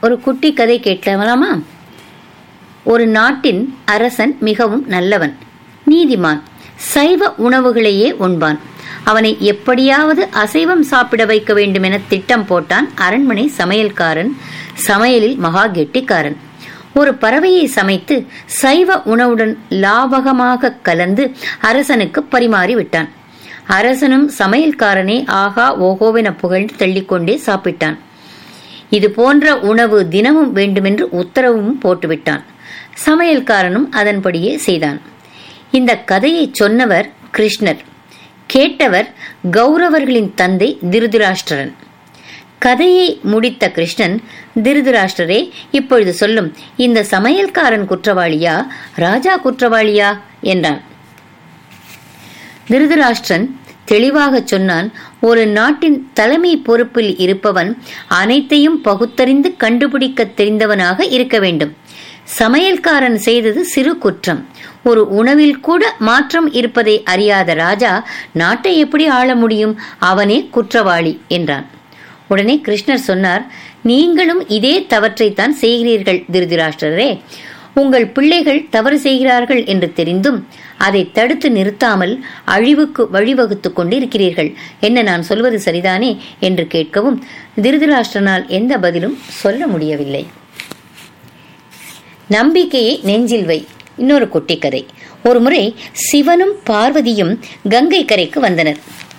ஒரு குட்டி கதை கேட்கலாமா ஒரு நாட்டின் அரசன் மிகவும் நல்லவன் நீதிமான் சைவ உணவுகளையே உண்பான் அவனை எப்படியாவது அசைவம் சாப்பிட வைக்க வேண்டும் என திட்டம் போட்டான் அரண்மனை சமையல்காரன் சமையலில் மகா கெட்டிக்காரன் ஒரு பறவையை சமைத்து சைவ உணவுடன் லாபகமாக கலந்து அரசனுக்கு பரிமாறி விட்டான் அரசனும் சமையல்காரனை ஆகா ஓகோவென புகழ்ந்து தள்ளிக்கொண்டே சாப்பிட்டான் இது போன்ற உணவு தினமும் வேண்டுமென்று உத்தரவும் போட்டுவிட்டான் சமையல்காரனும் அதன்படியே செய்தான் இந்த கதையை சொன்னவர் கிருஷ்ணர் கேட்டவர் கௌரவர்களின் தந்தை திருதராஷ்டிரன் கதையை முடித்த கிருஷ்ணன் திருதராஷ்டிரரே இப்பொழுது சொல்லும் இந்த சமையல்காரன் குற்றவாளியா ராஜா குற்றவாளியா என்றான் திருதராஷ்டிரன் தெளிவாக சொன்னான் ஒரு நாட்டின் தலைமை பொறுப்பில் இருப்பவன் அனைத்தையும் பகுத்தறிந்து கண்டுபிடிக்க தெரிந்தவனாக இருக்க வேண்டும் சமையல்காரன் செய்தது சிறு குற்றம் ஒரு உணவில் கூட மாற்றம் இருப்பதை அறியாத ராஜா நாட்டை எப்படி ஆள முடியும் அவனே குற்றவாளி என்றான் உடனே கிருஷ்ணர் சொன்னார் நீங்களும் இதே தவற்றைத்தான் செய்கிறீர்கள் திருதிராஷ்டரே உங்கள் பிள்ளைகள் தவறு செய்கிறார்கள் என்று தெரிந்தும் அதை தடுத்து நிறுத்தாமல் அழிவுக்கு வழிவகுத்துக் கொண்டு இருக்கிறீர்கள் என்ன நான் சொல்வது சரிதானே என்று கேட்கவும் திருதராஷ்டிரனால் எந்த பதிலும் சொல்ல முடியவில்லை நம்பிக்கையை நெஞ்சில் வை இன்னொரு குட்டி கதை ஒரு முறை சிவனும் பார்வதியும் கங்கை கரைக்கு வந்தனர்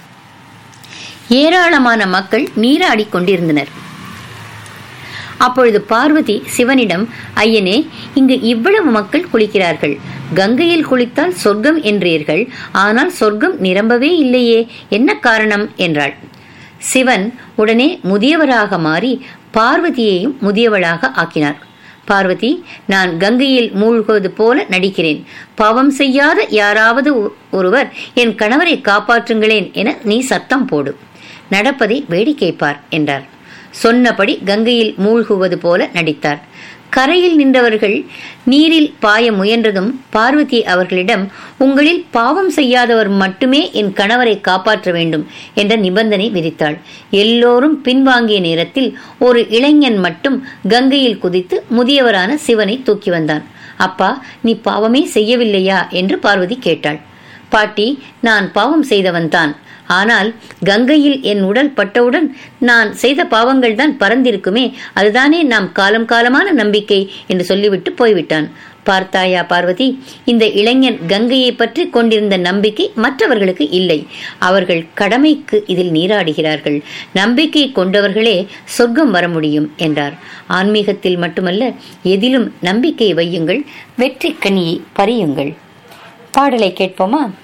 ஏராளமான மக்கள் நீராடிக் கொண்டிருந்தனர் அப்பொழுது பார்வதி சிவனிடம் ஐயனே இங்கு இவ்வளவு மக்கள் குளிக்கிறார்கள் கங்கையில் குளித்தால் சொர்க்கம் என்றீர்கள் ஆனால் சொர்க்கம் நிரம்பவே இல்லையே என்ன காரணம் என்றாள் சிவன் உடனே முதியவராக மாறி பார்வதியையும் முதியவளாக ஆக்கினார் பார்வதி நான் கங்கையில் மூழ்குவது போல நடிக்கிறேன் பாவம் செய்யாத யாராவது ஒருவர் என் கணவரை காப்பாற்றுங்களேன் என நீ சத்தம் போடு நடப்பதை வேடிக்கை பார் என்றார் சொன்னபடி கங்கையில் மூழ்குவது போல நடித்தார் கரையில் நின்றவர்கள் நீரில் பாய முயன்றதும் பார்வதி அவர்களிடம் உங்களில் பாவம் செய்யாதவர் மட்டுமே என் கணவரை காப்பாற்ற வேண்டும் என்ற நிபந்தனை விதித்தாள் எல்லோரும் பின்வாங்கிய நேரத்தில் ஒரு இளைஞன் மட்டும் கங்கையில் குதித்து முதியவரான சிவனை தூக்கி வந்தான் அப்பா நீ பாவமே செய்யவில்லையா என்று பார்வதி கேட்டாள் பாட்டி நான் பாவம் செய்தவன்தான் ஆனால் கங்கையில் என் உடல் பட்டவுடன் நான் செய்த பாவங்கள் தான் பறந்திருக்குமே அதுதானே நாம் காலம் காலமான நம்பிக்கை என்று சொல்லிவிட்டு போய்விட்டான் பார்த்தாயா பார்வதி இந்த இளைஞன் கங்கையை பற்றி கொண்டிருந்த நம்பிக்கை மற்றவர்களுக்கு இல்லை அவர்கள் கடமைக்கு இதில் நீராடுகிறார்கள் நம்பிக்கை கொண்டவர்களே சொர்க்கம் வர முடியும் என்றார் ஆன்மீகத்தில் மட்டுமல்ல எதிலும் நம்பிக்கை வையுங்கள் வெற்றி கனியை பறியுங்கள் பாடலை கேட்போமா